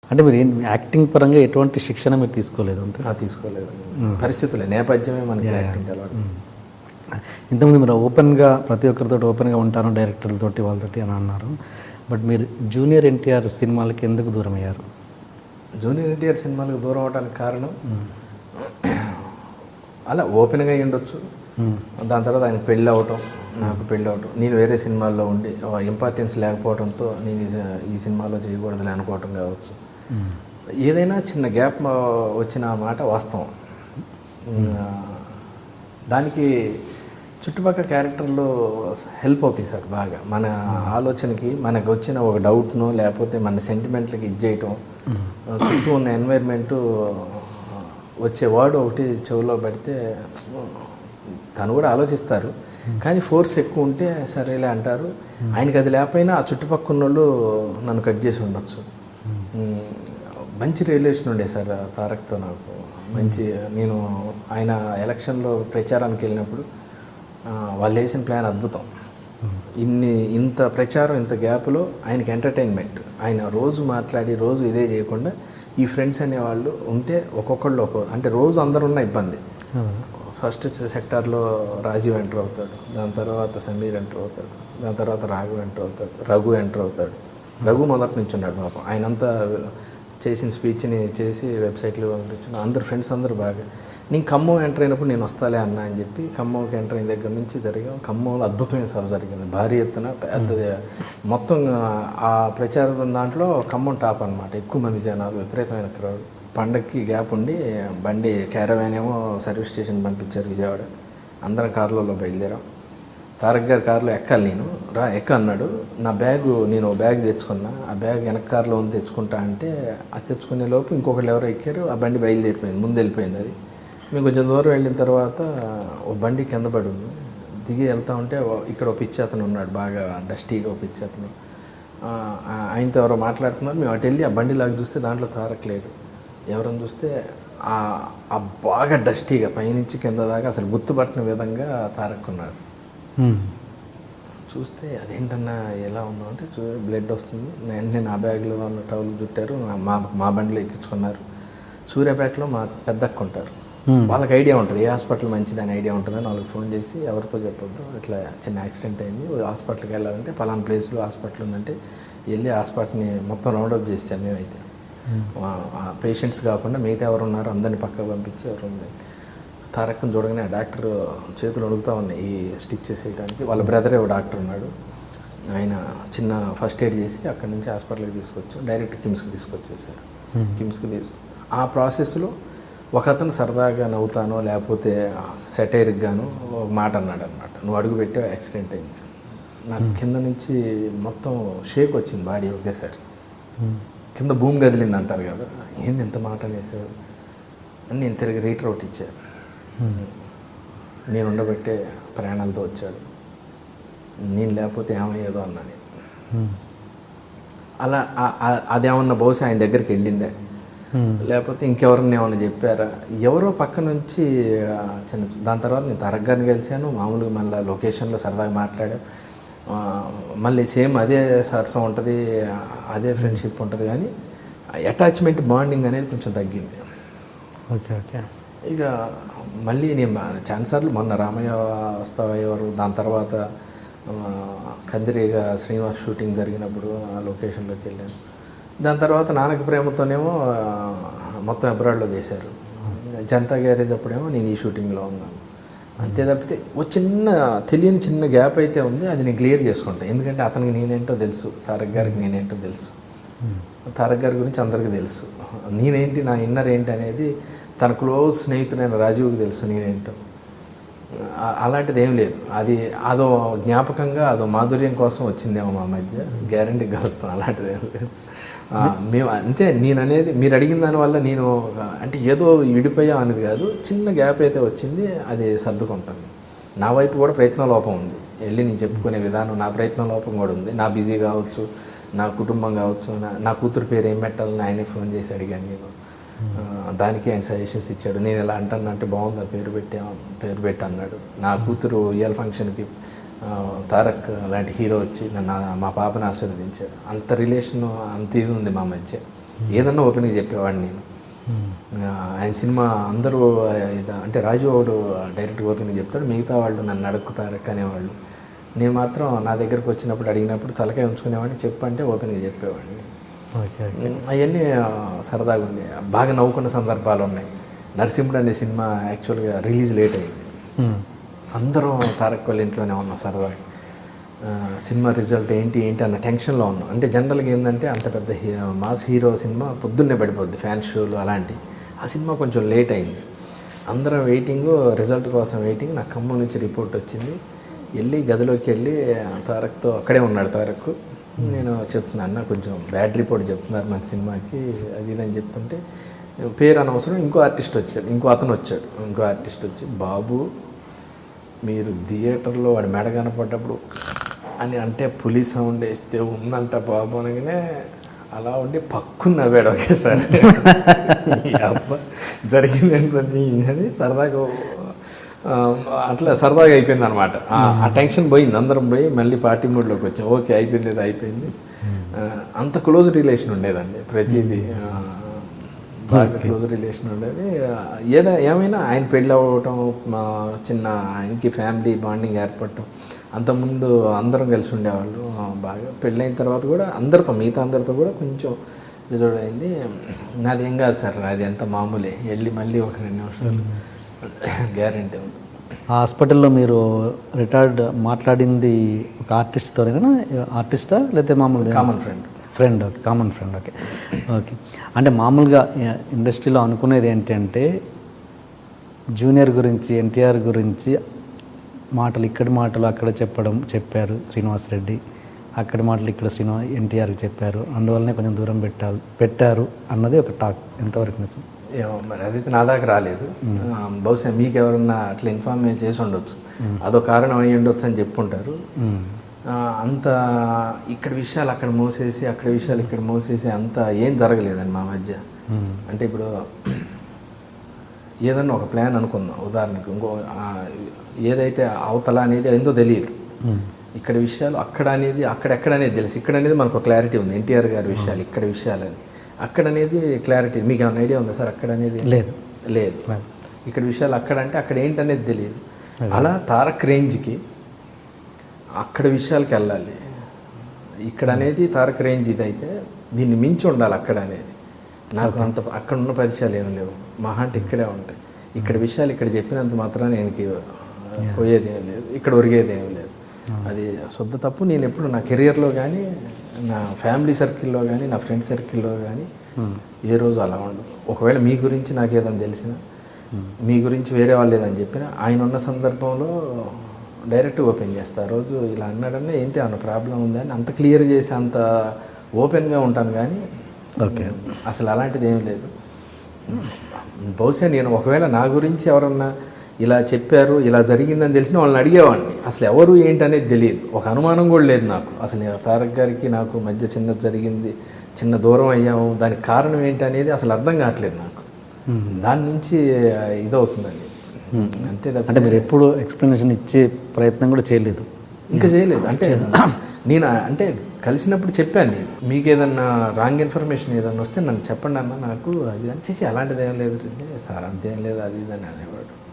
అంటే మీరు ఏం యాక్టింగ్ పరంగా ఎటువంటి శిక్షణ మీరు తీసుకోలేదు అంతే ఆ, తీసుకోలేదు పరిస్థితులే నేపథ్యమే మనకి యాక్టింగ్ అలవాటు ఇంతకుముందు మీరు ఓపెన్గా ప్రతి ఒక్కరితో ఓపెన్గా ఉంటాను డైరెక్టర్లతోటి వాళ్ళతోటి అని అన్నారు బట్ మీరు జూనియర్ ఎన్టీఆర్ సినిమాలకి ఎందుకు దూరం అయ్యారు జూనియర్ ఎన్టీఆర్ సినిమాలకు దూరం అవడానికి కారణం అలా ఓపెన్గా అయ్యి ఉండొచ్చు దాని తర్వాత ఆయన పెళ్ళి అవటం నాకు పెళ్ళి అవటం నేను వేరే సినిమాల్లో ఉండి ఇంపార్టెన్స్ లేకపోవడంతో నేను ఈ- ఈ సినిమాలో చేయకూడదులే అనుకోవటం కావచ్చు ఏదైనా చిన్న గ్యాప్ వచ్చిన మాట వాస్తవం ఆ, దానికి చుట్టుపక్కల క్యారెక్టర్లు హెల్ప్ అవుతాయి సార్ బాగా మన ఆలోచనకి మనకు వచ్చిన ఒక డౌట్ను లేకపోతే మన సెంటిమెంట్లకి ఇది చేయటం చుట్టూ ఉన్న ఎన్వైర్న్మెంట్ వచ్చే వర్డ్ ఒకటి చెవిలో పెడితే తను కూడా ఆలోచిస్తారు కానీ ఫోర్స్ ఎక్కువ ఉంటే సరేలే అంటారు ఆయనకి అది లేకపోయినా ఆ చుట్టుపక్కల ఉన్న వాళ్ళు నన్ను కట్ చేసి ఉండొచ్చు మ్, మంచి రిలేషన్ ఉండే సార్ ఆ తారక్తో నాకు మంచి నేను ఆయన ఎలక్షన్లో ప్రచారానికి వెళ్ళినప్పుడు ఆ, వాళ్ళు వేసిన ప్లాన్ అద్భుతం ఇన్ని ఇంత ప్రచారం ఇంత గ్యాప్లో ఆయనకి ఎంటర్టైన్మెంట్ ఆయన రోజు మాట్లాడి రోజు ఇదే చేయకుండా ఈ ఫ్రెండ్స్ అనేవాళ్ళు ఉంటే ఒక్కొక్కళ్ళు ఒక్కో అంటే రోజు అందరు ఉన్న ఇబ్బంది ఫస్ట్ సెక్టార్లో రాజీవ్ ఎంటర్ అవుతాడు దాని తర్వాత సమీర్ ఎంటర్ అవుతాడు దాని తర్వాత రాఘు ఎంటర్ అవుతాడు రఘు ఎంటర్ అవుతాడు రఘు మొదటి నుంచి ఉన్నాడు పాపం ఆయనంతా చేసిన స్పీచ్ని చేసి వెబ్సైట్లో పంపించిన అందరు ఫ్రెండ్స్ అందరూ బాగా నేను ఖమ్మం ఎంటర్ అయినప్పుడు నేను వస్తాలే అన్నా అని చెప్పి ఖమ్మంకి ఎంటర్ అయిన దగ్గర నుంచి జరిగాం ఖమ్మంలో అద్భుతమైన సభ జరిగింది భారీ ఎత్తున పెద్ద మొత్తం ఆ ప్రచారం దాంట్లో ఖమ్మం టాప్ అనమాట ఎక్కువ మంది జనాలు విపరీతమైన క్రౌడ్ పండక్కి గ్యాప్ ఉండి బండి క్యారవాన్ ఏమో సర్వీస్ స్టేషన్ పంపించారు విజయవాడ అందరం కార్లలో బయలుదేరాం తారక్ గారి కారులో ఎక్కాలి నేను రా ఎక్క అన్నాడు నా బ్యాగ్ నేను ఓ బ్యాగ్ తెచ్చుకున్నా ఆ బ్యాగ్ వెనక కారులో ఉంది తెచ్చుకుంటా అంటే అది తెచ్చుకునే లోపు ఇంకొకళ్ళు ఎవరో ఎక్కారు ఆ బండి బయలుదేరిపోయింది ముందు వెళ్ళిపోయింది అది మేము కొంచెం దూరం వెళ్ళిన తర్వాత ఓ బండి కింద పడి ఉంది దిగి వెళ్తా ఉంటే ఓ- ఇక్కడ ఒక పిచ్చి అతను ఉన్నాడు బాగా డస్టీగా ఒక పిచ్చి అతను ఆ, ఆ- ఆయనతో ఎవరో మాట్లాడుతున్నారు మేము అటు వెళ్ళి ఆ బండి లాగా చూస్తే దాంట్లో తారక్ లేడు ఎవరని చూస్తే ఆ ఆ బాగా డస్టీగా పైనుంచి కింద దాకా అసలు గుర్తుపట్టిన విధంగా తారక్ ఉన్నాడు చూస్తే అదేంటన్నా ఎలా ఉన్నావు అంటే చూ బ్లడ్ వస్తుంది వెంటనే నా బ్యాగ్లో ఉన్న టవల్ చుట్టారు నా- మా మా బండిలో ఎక్కించుకున్నారు సూర్యాపేటలో మా పెద్దక్క ఉంటారు వాళ్ళకి ఐడియా ఉంటుంది ఏ హాస్పిటల్ మంచిది అని ఐడియా ఉంటుందని వాళ్ళకి ఫోన్ చేసి ఎవరితో చెప్పొద్దు ఇట్లా చిన్న యాక్సిడెంట్ అయింది ఓ హాస్పిటల్కి వెళ్ళాలంటే పలానా ప్లేస్లో హాస్పిటల్ ఉందంటే వెళ్ళి హాస్పిటల్ని మొత్తం రౌండప్ చేసాం మేమైతే ఆ పేషెంట్స్ కాకుండా మిగతా ఎవరు ఉన్నారో అందరిని పక్కకు పంపించి ఎవరు ఉంది తారక్ని చూడగానే ఆ డాక్టర్ చేతులు అడుగుతూ ఉన్నాయి ఈ స్టిచ్ చేసేయడానికి వాళ్ళ బ్రదరే ఒక డాక్టర్ ఉన్నాడు ఆయన చిన్న ఫస్ట్ ఎయిడ్ చేసి అక్కడి నుంచి హాస్పిటల్కి తీసుకొచ్చి డైరెక్ట్ కిమ్స్కి తీసుకొచ్చేసారు కిమ్స్కి తీసుకు ఆ ప్రాసెస్లో ఒక అతను సరదాగా నవ్వుతానో లేకపోతే సెటైర్కి గాను ఒక మాట అన్నాడు అనమాట నువ్వు అడుగు పెట్టావు యాక్సిడెంట్ అయింది నాకు కింద నుంచి మొత్తం షేక్ వచ్చింది బాడీ ఒకేసారి కింద భూమి కదిలింది అంటారు కదా ఏంది ఎంత మాట అనేసాడు అని నేను తిరిగి రీటర్ అవుట్ ఇచ్చాను నేను ఉండబట్టే ప్రయాణాలతో వచ్చాడు నేను లేకపోతే ఏమయ్యేదో అన్నా నేను అలా ఆ- ఆ- అదేమన్నా బహుశా ఆయన దగ్గరికి వెళ్ళిందే లేకపోతే ఇంకెవరిని ఏమన్నా చెప్పారా ఎవరో పక్క నుంచి ఆ, చిన్న దాని తర్వాత నేను తరగ్ గారిని కలిశాను మామూలుగా మళ్ళీ లొకేషన్లో సరదాగా మాట్లాడా ఆ, మళ్ళీ సేమ్ అదే సరసం ఉంటుంది అదే ఫ్రెండ్షిప్ ఉంటుంది కానీ అటాచ్మెంట్ బాండింగ్ అనేది కొంచెం తగ్గింది ఓకే ఓకే ఇక మళ్ళీ నేను ఛాన్సార్లు మొన్న రామయ్య వస్తావా ఎవరు దాని తర్వాత ఆ, కందిరీగా శ్రీనివాస్ షూటింగ్ జరిగినప్పుడు ఆ లొకేషన్లోకి వెళ్ళాను దాని తర్వాత నాన్నకి ప్రేమతోనేమో ఆ, మొత్తం అబ్రాడ్లో చేశారు జనతా గ్యారేజ్ అప్పుడేమో నేను ఈ షూటింగ్లో ఉన్నాను అంతే తప్పితే ఓ చిన్న తెలియని చిన్న గ్యాప్ అయితే ఉంది అది నేను క్లియర్ చేసుకుంటాను ఎందుకంటే అతనికి నేనేంటో తెలుసు తారక్ గారికి నేనేంటో తెలుసు తారక్ గారి గురించి అందరికీ తెలుసు నేనేంటి నా ఇన్నర్ ఏంటి అనేది తన క్లోజ్ స్నేహితుడైన రాజీవ్కి తెలుసు నేనేంటో ఆ- అలాంటిది ఏం లేదు అది అదో జ్ఞాపకంగా అదో మాధుర్యం కోసం వచ్చిందేమో మా మధ్య గ్యారంటీ కలుస్తాం అలాంటిది ఏం లేదు ఆ, మేము అంటే నేను అనేది మీరు అడిగిన దానివల్ల నేను ఒక- అంటే ఏదో విడిపోయా అనేది కాదు చిన్న గ్యాప్ అయితే వచ్చింది అది సర్దుకుంటాను నా వైపు కూడా ప్రయత్న లోపం ఉంది వెళ్ళి నేను చెప్పుకునే విధానం నా ప్రయత్న లోపం కూడా ఉంది నా బిజీ కావచ్చు నా కుటుంబం కావచ్చు నా నా కూతురు పేరు ఏం పెట్టాలని ఆయనే ఫోన్ చేసి అడిగాను నేను ఆ, దానికి ఆయన సజెషన్స్ ఇచ్చాడు నేను ఇలా అంటాను అంటే బాగుంది ఆ పేరు పెట్టా పేరు పెట్టి అన్నాడు నా కూతురు ఇయల్ ఫంక్షన్కి ఆ, తారక్ లాంటి హీరో వచ్చి నన్ను మా పాపని ఆశీర్వదించాడు అంత రిలేషన్ అంత ఇది ఉంది మా మధ్య ఏదన్నా ఓపెన్గా చెప్పేవాడిని నేను ఆ, ఆయన సినిమా అందరూ ఆ, ఇద- అంటే రాజు వాడు డైరెక్ట్గా ఓపెన్గా చెప్తాడు మిగతా వాళ్ళు నన్ను అడుగుతారు అనేవాళ్ళు నేను మాత్రం నా దగ్గరకు వచ్చినప్పుడు అడిగినప్పుడు తలకాయ ఉంచుకునేవాడిని చెప్పంటే ఓపెన్గా చెప్పేవాడిని ఓకే ఓకే అవన్నీ ఆ, సరదాగా ఉంది బాగా నవ్వుకున్న సందర్భాలు ఉన్నాయి నరసింహుడు అనే సినిమా యాక్చువల్గా రిలీజ్ లేట్ అయింది మ్మ్. అందరం తారక్ వాళ్ళ ఇంట్లోనే ఉన్నాం సరదాగా ఆ, సినిమా రిజల్ట్ ఏంటి ఏంటి అన్న టెన్షన్లో ఉన్నాం అంటే జనరల్గా ఏంటంటే అంత పెద్ద హీ మాస్ హీరో సినిమా పొద్దున్నే పడిపోద్ది ఫ్యాన్ షోలు అలాంటి ఆ సినిమా కొంచెం లేట్ అయింది అందరం వెయిటింగ్ రిజల్ట్ కోసం వెయిటింగ్ నాకు ఖమ్మం నుంచి రిపోర్ట్ వచ్చింది వెళ్ళి గదిలోకి వెళ్ళి తారక్తో అక్కడే ఉన్నాడు తారక్ నేను చెప్తున్నా అన్న కొంచెం బ్యాడ్ రిపోర్ట్ చెప్తున్నారు మన సినిమాకి అది ఇది అని చెప్తుంటే పేరు అనవసరం ఇంకో ఆర్టిస్ట్ వచ్చాడు ఇంకో అతను వచ్చాడు ఇంకో ఆర్టిస్ట్ వచ్చి బాబు మీరు థియేటర్లో వాడి మెడ కనపడ్డప్పుడు అని అంటే పులి సౌండ్ వేస్తే ఉందంట బాబు అనగానే అలా ఉండి పక్కున నవ్వాడు ఒకేసారి ఈ అబ్బా జరిగింది ఏంటని అని సరదాగా ఆ, అట్లా సరదాగా అయిపోయింది అనమాట ఆ టెన్షన్ పోయింది అందరం పోయి మళ్ళీ పార్టీ మూడ్లోకి వచ్చాం ఓకే అయిపోయింది ఇది అయిపోయింది ఆ, అంత క్లోజ్ రిలేషన్ ఉండేదండి ప్రతిదీ ఆ, బాగా క్లోజ్ రిలేషన్ ఉండేది ఏదో ఏమైనా ఆయన పెళ్ళి అవ్వటం మా చిన్న ఆయనకి ఫ్యామిలీ బాండింగ్ ఏర్పడటం అంతకుముందు అందరం కలిసి ఉండేవాళ్ళు ఆ, బాగా పెళ్ళైన తర్వాత కూడా అందరితో మిగతా అందరితో కూడా కొంచెం రిజర్వ్ అయింది నాది ఏం కాదు సార్ అది ఎంత మామూలే వెళ్ళి మళ్ళీ ఒక రెండు నిమిషాలు గ్యారంటీ ఉంది ఆ హాస్పిటల్లో మీరు రిటైర్డ్ మాట్లాడింది ఒక ఆర్టిస్ట్తోనేనా ఆర్టిస్టా లేకపోతే మామూలుగా common friend friend okay common friend okay okay అంటే మామూలుగా ఇ- ఇండస్ట్రీలో అనుకునేది ఏంటంటే జూనియర్ గురించి ఎన్టీఆర్ గురించి మాటలు ఇక్కడి మాటలు అక్కడ చెప్పడం చెప్పారు శ్రీనివాస్ రెడ్డి అక్కడి మాటలు ఇక్కడ శ్రీనివా ఎన్టీఆర్కి చెప్పారు అందువల్లనే కొంచెం దూరం పెట్టాలి పెట్టారు అన్నది ఒక టాక్ ఎంతవరకు నిజం ఏమో మరి అదైతే నా దాకా రాలేదు ఆ, బహుశా మీకు ఎవరన్నా అట్లా ఇన్ఫార్మ్ చేసి ఉండొచ్చు అదో కారణం అయ్యి ఉండొచ్చు అని చెప్పుంటారు మ్మ్. ఆ, అంత ఇక్కడ విషయాలు అక్కడ మోసేసి అక్కడ విషయాలు ఇక్కడ మోసేసి అంత ఏం జరగలేదండి మా మధ్య మ్మ్. అంటే ఇప్పుడు ఏదన్నా ఒక ప్లాన్ అనుకుందాం ఉదాహరణకు ఇంకో ఆ, ఏదైతే అవతల అనేది ఏందో తెలియదు మ్మ్. ఇక్కడ విషయాలు అక్కడ అనేది అక్కడెక్కడ అనేది తెలుసు ఇక్కడ అనేది మనకు క్లారిటీ ఉంది ఎన్టీఆర్ గారి విషయాలు ఇక్కడ విషయాలని అక్కడ అనేది క్లారిటీ మీకు ఏమైనా ఐడియా ఉందా సార్ అక్కడ అనేది లేదు లేదు ఇక్కడ విషయాలు అక్కడ అంటే అక్కడ ఏంటనేది తెలియదు అలా తారక్ రేంజ్కి అక్కడ విషయాలకి వెళ్ళాలి ఇక్కడ అనేది తారక్ రేంజ్ ఇదైతే దీన్ని మించి ఉండాలి అక్కడ అనేది నాకు అంత అక్కడ ఉన్న పరిచయాలు ఏం లేవు మహా అంటే ఇక్కడే ఉంటాయి ఇక్కడ విషయాలు ఇక్కడ చెప్పినంత మాత్రాన నేను పోయేది ఏం లేదు ఇక్కడ ఒరిగేది ఏం లేదు అది శుద్ధ తప్పు నేను ఎప్పుడు నా కెరియర్లో కానీ నా ఫ్యామిలీ సర్కిల్లో కానీ నా ఫ్రెండ్ సర్కిల్లో కానీ ఏ రోజు అలా ఉండదు ఒకవేళ మీ గురించి నాకు ఏదైనా తెలిసినా మీ గురించి వేరే వాళ్ళు ఏదని చెప్పినా ఆయన ఉన్న సందర్భంలో డైరెక్ట్ ఓపెన్ చేస్తా ఆ రోజు ఇలా అన్నాడన్నా ఏంటి అన్న ప్రాబ్లం ఉందని అంత క్లియర్ చేసి అంత ఓపెన్గా ఉంటాను కానీ ఓకే అసలు అలాంటిది ఏం లేదు బహుశా నేను ఒకవేళ నా గురించి ఎవరన్నా ఇలా చెప్పారు ఇలా జరిగిందని తెలిసిన వాళ్ళని అడిగేవాడిని అసలు ఎవరు ఏంటి అనేది తెలియదు ఒక అనుమానం కూడా లేదు నాకు అసలు నేను తారక్ గారికి నాకు మధ్య చిన్న జరిగింది చిన్న దూరం అయ్యాము దానికి కారణం ఏంటి అనేది అసలు అర్థం కావట్లేదు నాకు దాని నుంచి ఇదవుతుందండి అంతే తప్ప అంటే మీరు ఎప్పుడు ఎక్స్ప్లెనేషన్ ఇచ్చే ప్రయత్నం కూడా చేయలేదు ఇంకా చేయలేదు అంటే నేను అంటే కలిసినప్పుడు చెప్పాను నేను మీకు ఏదన్నా రాంగ్ ఇన్ఫర్మేషన్ ఏదన్నా వస్తే నన్ను చెప్పండి అన్న నాకు అది అని చేసి అలాంటిది ఏం లేదు రెడ్డి. సార్ అంతేం లేదు అది ఇది అని అనేవాడు